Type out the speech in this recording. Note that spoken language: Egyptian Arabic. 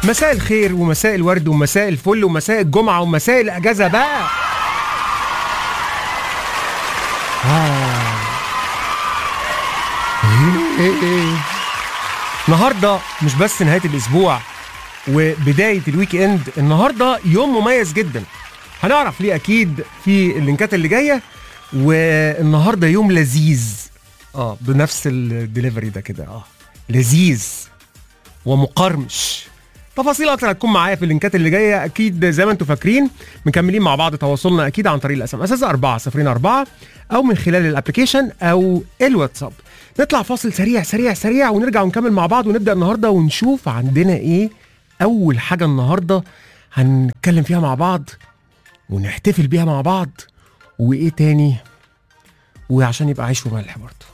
مساء الخير ومساء الورد ومساء الفل ومساء الجمعة ومساء الأجازة بقى آه. النهارده مش بس نهاية الأسبوع وبداية الويك إند النهارده يوم مميز جدا هنعرف ليه أكيد في اللينكات اللي جاية والنهارده يوم لذيذ اه بنفس الدليفري ده كده اه لذيذ ومقرمش تفاصيل اكتر هتكون معايا في اللينكات اللي جايه اكيد زي ما انتم فاكرين مكملين مع بعض تواصلنا اكيد عن طريق الاس ام اس 404 او من خلال الابلكيشن او الواتساب نطلع فاصل سريع سريع سريع ونرجع ونكمل مع بعض ونبدا النهارده ونشوف عندنا ايه اول حاجه النهارده هنتكلم فيها مع بعض ونحتفل بيها مع بعض وايه تاني وعشان يبقى عيش وملح برضه